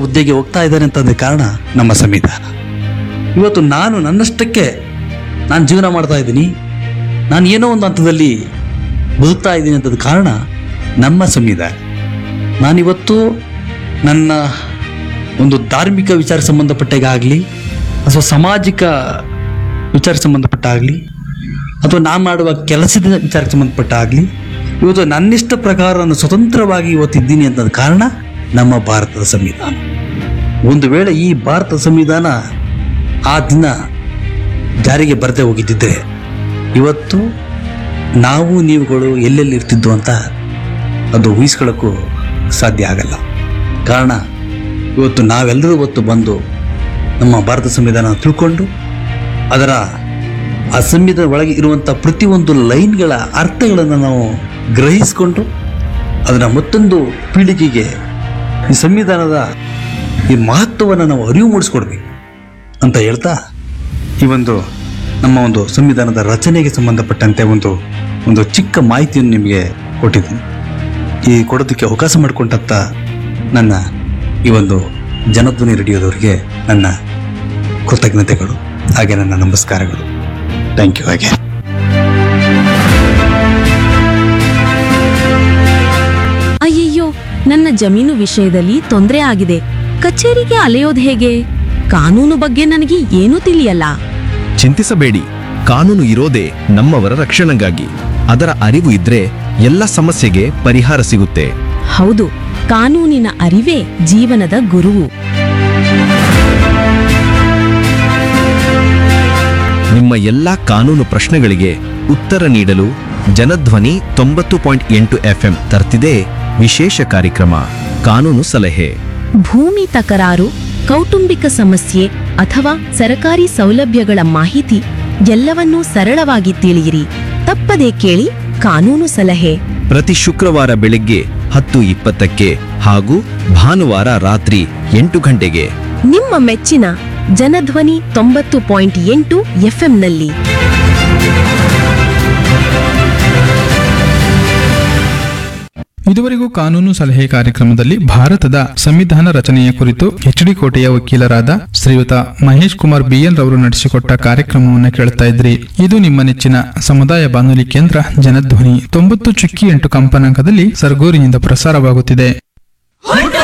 ಹುದ್ದೆಗೆ ಹೋಗ್ತಾ ಇದ್ದಾರೆ ಅಂತಂದ್ರೆ ಕಾರಣ ನಮ್ಮ ಸಂವಿಧಾನ ಇವತ್ತು ನಾನು ನನ್ನಷ್ಟಕ್ಕೆ ನಾನು ಜೀವನ ಮಾಡ್ತಾ ಇದ್ದೀನಿ ನಾನು ಏನೋ ಒಂದು ಹಂತದಲ್ಲಿ ಬದುಕ್ತಾ ಇದ್ದೀನಿ ಅಂತದ ಕಾರಣ ನಮ್ಮ ಸಂವಿಧಾನ ನಾನಿವತ್ತು ನನ್ನ ಒಂದು ಧಾರ್ಮಿಕ ವಿಚಾರ ಸಂಬಂಧಪಟ್ಟಾಗಲಿ ಅಥವಾ ಸಾಮಾಜಿಕ ವಿಚಾರ ಸಂಬಂಧಪಟ್ಟಾಗಲಿ ಅಥವಾ ನಾನು ಮಾಡುವ ಕೆಲಸದ ವಿಚಾರಕ್ಕೆ ಸಂಬಂಧಪಟ್ಟಾಗಲಿ ಇವತ್ತು ನನ್ನಿಷ್ಟ ಪ್ರಕಾರ ನಾನು ಸ್ವತಂತ್ರವಾಗಿ ಇವತ್ತಿದ್ದೀನಿ ಅಂತದ ಕಾರಣ ನಮ್ಮ ಭಾರತದ ಸಂವಿಧಾನ ಒಂದು ವೇಳೆ ಈ ಭಾರತ ಸಂವಿಧಾನ ಆ ದಿನ ಜಾರಿಗೆ ಬರದೆ ಹೋಗಿದ್ದಿದ್ರೆ ಇವತ್ತು ನಾವು ನೀವುಗಳು ಎಲ್ಲೆಲ್ಲಿ ಇರ್ತಿದ್ವು ಅಂತ ಅದು ಊಹಿಸ್ಕೊಳ್ಳೋಕ್ಕೂ ಸಾಧ್ಯ ಆಗಲ್ಲ ಕಾರಣ ಇವತ್ತು ನಾವೆಲ್ಲರೂ ಇವತ್ತು ಬಂದು ನಮ್ಮ ಭಾರತ ಸಂವಿಧಾನ ತಿಳ್ಕೊಂಡು ಅದರ ಆ ಸಂವಿಧಾನ ಒಳಗೆ ಇರುವಂಥ ಪ್ರತಿಯೊಂದು ಲೈನ್ಗಳ ಅರ್ಥಗಳನ್ನು ನಾವು ಗ್ರಹಿಸಿಕೊಂಡು ಅದನ್ನು ಮತ್ತೊಂದು ಪೀಳಿಗೆಗೆ ಈ ಸಂವಿಧಾನದ ಈ ಮಹತ್ವವನ್ನು ನಾವು ಅರಿವು ಮೂಡಿಸ್ಕೊಡ್ಬೇಕು ಅಂತ ಹೇಳ್ತಾ ಈ ಒಂದು ನಮ್ಮ ಒಂದು ಸಂವಿಧಾನದ ರಚನೆಗೆ ಸಂಬಂಧಪಟ್ಟಂತೆ ಒಂದು ಒಂದು ಚಿಕ್ಕ ಮಾಹಿತಿಯನ್ನು ನಿಮಗೆ ಕೊಟ್ಟಿದ್ದೀನಿ ಈ ಕೊಡೋದಕ್ಕೆ ಅವಕಾಶ ಮಾಡಿಕೊಂಡಂಥ ನನ್ನ ಈ ಒಂದು ಜನಧ್ವನಿ ರೇಡಿಯೋದವರಿಗೆ ನನ್ನ ಕೃತಜ್ಞತೆಗಳು ಹಾಗೆ ನನ್ನ ನಮಸ್ಕಾರಗಳು ಥ್ಯಾಂಕ್ ಯು ಹಾಗೆ ಅಯ್ಯಯ್ಯೋ ನನ್ನ ಜಮೀನು ವಿಷಯದಲ್ಲಿ ತೊಂದರೆ ಆಗಿದೆ ಕಚೇರಿಗೆ ಅಲೆಯೋದು ಹೇಗೆ ಕಾನೂನು ಬಗ್ಗೆ ನನಗೆ ಏನೂ ತಿಳಿಯಲ್ಲ ಚಿಂತಿಸಬೇಡಿ ಕಾನೂನು ಇರೋದೇ ನಮ್ಮವರ ರಕ್ಷಣೆಗಾಗಿ ಅದರ ಅರಿವು ಇದ್ರೆ ಎಲ್ಲ ಸಮಸ್ಯೆಗೆ ಪರಿಹಾರ ಸಿಗುತ್ತೆ ಹೌದು ಕಾನೂನಿನ ಅರಿವೇ ಜೀವನದ ಗುರುವು ನಿಮ್ಮ ಎಲ್ಲಾ ಕಾನೂನು ಪ್ರಶ್ನೆಗಳಿಗೆ ಉತ್ತರ ನೀಡಲು ಜನಧ್ವನಿ ತೊಂಬತ್ತು ಪಾಯಿಂಟ್ ಎಂಟು ಎಫ್ಎಂ ತರ್ತಿದೆ ವಿಶೇಷ ಕಾರ್ಯಕ್ರಮ ಕಾನೂನು ಸಲಹೆ ಭೂಮಿ ತಕರಾರು ಕೌಟುಂಬಿಕ ಸಮಸ್ಯೆ ಅಥವಾ ಸರಕಾರಿ ಸೌಲಭ್ಯಗಳ ಮಾಹಿತಿ ಎಲ್ಲವನ್ನೂ ಸರಳವಾಗಿ ತಿಳಿಯಿರಿ ತಪ್ಪದೇ ಕೇಳಿ ಕಾನೂನು ಸಲಹೆ ಪ್ರತಿ ಶುಕ್ರವಾರ ಬೆಳಿಗ್ಗೆ ಹತ್ತು ಇಪ್ಪತ್ತಕ್ಕೆ ಹಾಗೂ ಭಾನುವಾರ ರಾತ್ರಿ ಎಂಟು ಗಂಟೆಗೆ ನಿಮ್ಮ ಮೆಚ್ಚಿನ ಜನಧ್ವನಿ ತೊಂಬತ್ತು ಪಾಯಿಂಟ್ ಎಂಟು ಎಫ್ಎಂನಲ್ಲಿ ಇದುವರೆಗೂ ಕಾನೂನು ಸಲಹೆ ಕಾರ್ಯಕ್ರಮದಲ್ಲಿ ಭಾರತದ ಸಂವಿಧಾನ ರಚನೆಯ ಕುರಿತು ಎಚ್ ಡಿ ಕೋಟೆಯ ವಕೀಲರಾದ ಶ್ರೀಯುತ ಮಹೇಶ್ ಕುಮಾರ್ ಬಿಎನ್ ರವರು ನಡೆಸಿಕೊಟ್ಟ ಕಾರ್ಯಕ್ರಮವನ್ನು ಕೇಳ್ತಾ ಇದ್ರಿ ಇದು ನಿಮ್ಮ ನೆಚ್ಚಿನ ಸಮುದಾಯ ಬಾನುಲಿ ಕೇಂದ್ರ ಜನಧ್ವನಿ ತೊಂಬತ್ತು ಚುಕ್ಕಿ ಎಂಟು ಕಂಪನಾಂಕದಲ್ಲಿ ಸರ್ಗೂರಿನಿಂದ ಪ್ರಸಾರವಾಗುತ್ತಿದೆ